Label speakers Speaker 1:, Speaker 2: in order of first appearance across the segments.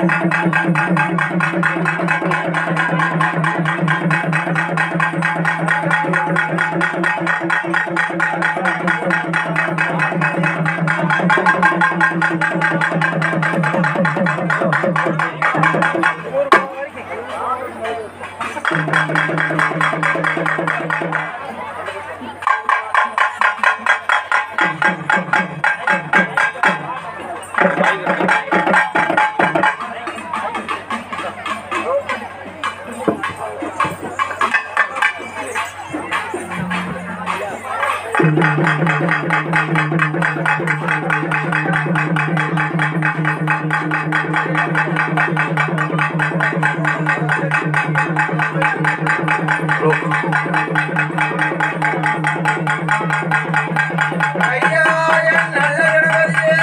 Speaker 1: ஐயா என் நல்ல கணவரியே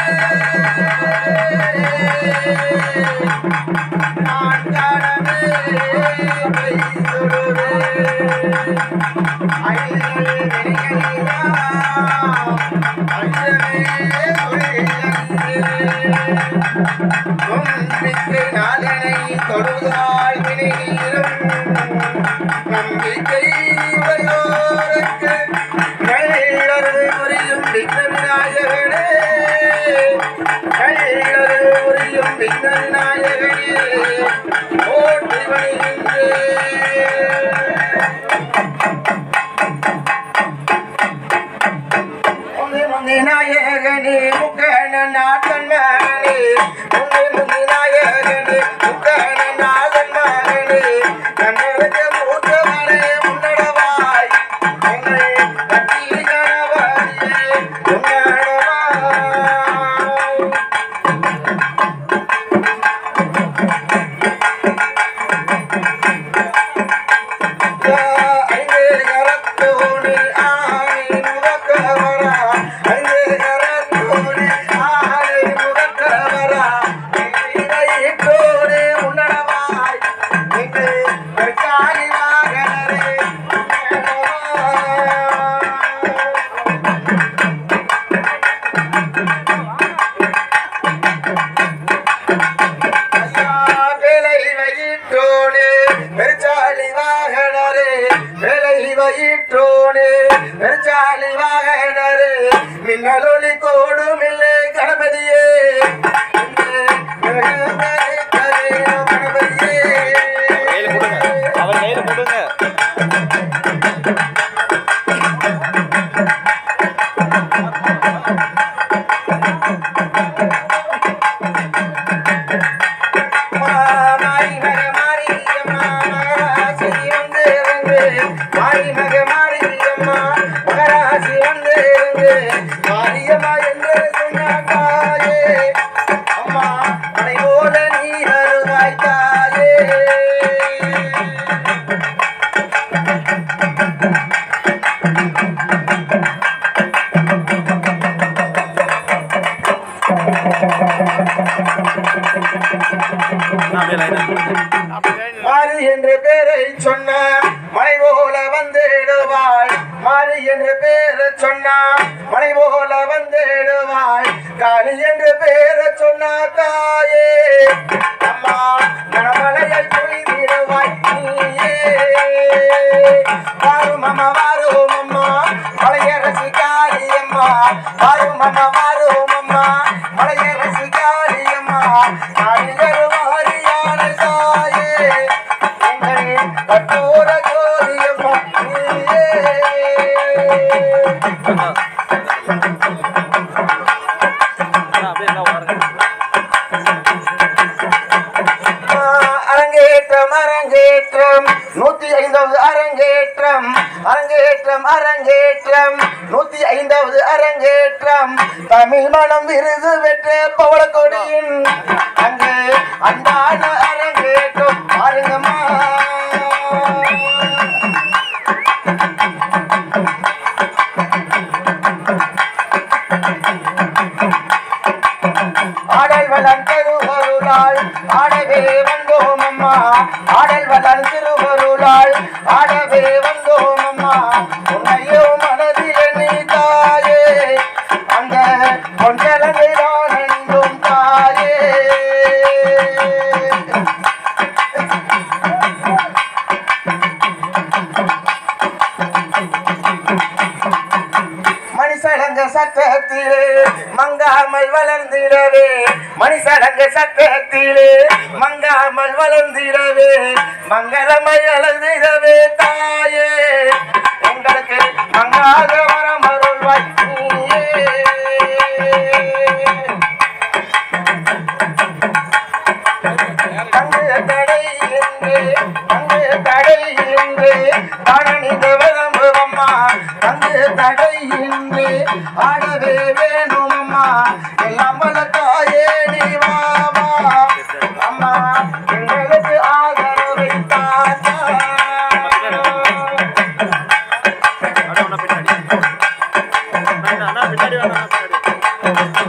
Speaker 1: நான் காணவே வைத்தொருவே ஐயனே நெறியையா ஐயனே நம்பிக்கை நாளினை தொழுதால் வினைநீரும் நம்பிக்கை உடையோருக்கு கள்ளரு புரியும் விக்ன விநாயகனே கள்ளரு புரியும் விக்ன விநாயகனே ஓட்டி வருகின்றேன் முந்தி முந்தி நாயகனே முக்கண நாட்டன் மகனே முந்தி முந்தி நாயகனே முக்கண நாதன் மகனே கண்ணனுக்கு மூத்தவனே முன்னடவாய் எங்கள் கட்டி கணவரியே முன்னடவாய் ஐந்து கரத்தோடு ஆணை முகக்கவரா ஐந்து கரத்தோடு ஆணை முகக்கவரா இட்டோடு உன்னடவாய் இங்கு கற்காலி வாகனரே ஐயா வேலை வயிற்றோனே பெருச்சாலி வாகனரே வேலை வயிற்றோனே பெருச்சாலி வாகனரே மின்னலொலி கோடும் இல்லை கணபதியே
Speaker 2: கையில கொடுங்க அவர் கையில கொடுங்க
Speaker 1: மாரி மக மாரியம்மா மகராசி வந்து இறங்கு மாரி மக மாரியம்மா மகராசி வந்து இறங்கு மாரியம்மா என்று சொன்னாயே அம்மா அதை போல நீ வருவாய் தாயே
Speaker 2: அப்படியே லைனா
Speaker 1: மாறு என்ற பேரை சொன்ன மலை போல வந்திடுவாள் மாறு என்ற பேரை சொன்னா மலை போல வந்திடுவாள் காளி என்ற பேரை சொன்னா தாயே அம்மா மணமலையை பொழிந்திடுவாய் நீயே வாரும் அம்மா வாரும் அம்மா மலையரசி காளி அம்மா வாரும் அம்மா வாரும் அம்மா மலையரசி காளி அம்மா காளியரு மாரியான தாயே எங்கள் கட்டோர ஜோதியம்மா நீயே
Speaker 2: அப்படியே என்ன உட்காருங்க
Speaker 1: அரங்கேற்றம் அரங்கேற்றம் நூத்தி ஐந்தாவது அரங்கேற்றம் அரங்கேற்றம் அரங்கேற்றம் நூத்தி ஐந்தாவது அரங்கேற்றம் தமிழ் மனம் விருது பெற்ற பவளக்கொடியின் அங்கு அன்பான அரங்கேற்றம் பாருங்கம்மா ஆடல் வளம் திருவருளால் ஆடவே வந்தோம் அம்மா ஆடல் வளம் திருவருளால் ஆடவே வந்தோம் அம்மா உன்னையோ மனதில் நீ தாயே அந்த பொன்கலங்கை தான் அணிந்தோம் தாயே சடங்கு சட்டத்திலே மங்காமல் வளர்ந்திடவே மணி சடங்கு சட்டத்திலே மங்காமல் வளர்ந்திடவே மங்களமை வளர்ந்திடவே தாயே எங்களுக்கு மங்காத வரம் அருள்வாய் நீயே. தங்கு தடை என்று தங்கு தடை என்று பழனி தேவதம்பு அம்மா தங்கு தடை என்று ஆடவே வேணும் அம்மா எல்லாம் வல்ல தாயே நீ வா வா அம்மா எங்களுக்கு ஆதரவை தாத்தா
Speaker 2: அண்ணா, அண்ணா, பின்னாடி அண்ணா, அண்ணா, பின்னாடி வாங்க, அண்ணா, பின்னாடி